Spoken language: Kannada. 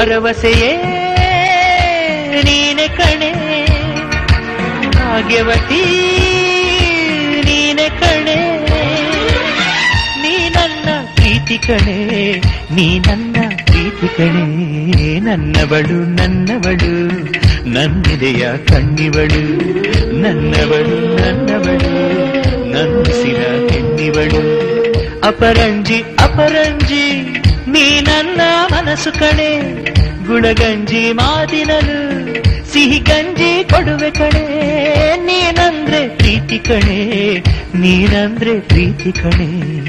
ಭರವಸೆಯೇ ನೀನೆ ಕಣೆ ಭಾಗ್ಯವತಿ ನೀನೆ ಕಣೆ ನೀ ನನ್ನ ಪ್ರೀತಿ ಕಣೆ ನೀ ನನ್ನ ಪ್ರೀತಿ ಕಣೆ ನನ್ನವಳು ನನ್ನವಳು ನನ್ನಿದೆಯ ಕಣ್ಣಿವಳು ನನ್ನವಳು ನನ್ನವಳು ನನ್ನಿಸಿದ ಹೆಣ್ಣಿವಳು ಅಪರಂಜಿ ಅಪರಂಜಿ ನೀ ನನ್ನ ಮನಸ್ಸು ಕಣೆ ಗುಳಗಂಜಿ ಮಾತಿನಲು ಸಿಹಿ ಗಂಜಿ ಕೊಡುವೆ ಕಣೆ ನೀನಂದ್ರೆ ಪ್ರೀತಿ ಕಣೆ ನೀನಂದ್ರೆ ಪ್ರೀತಿ ಕಣೆ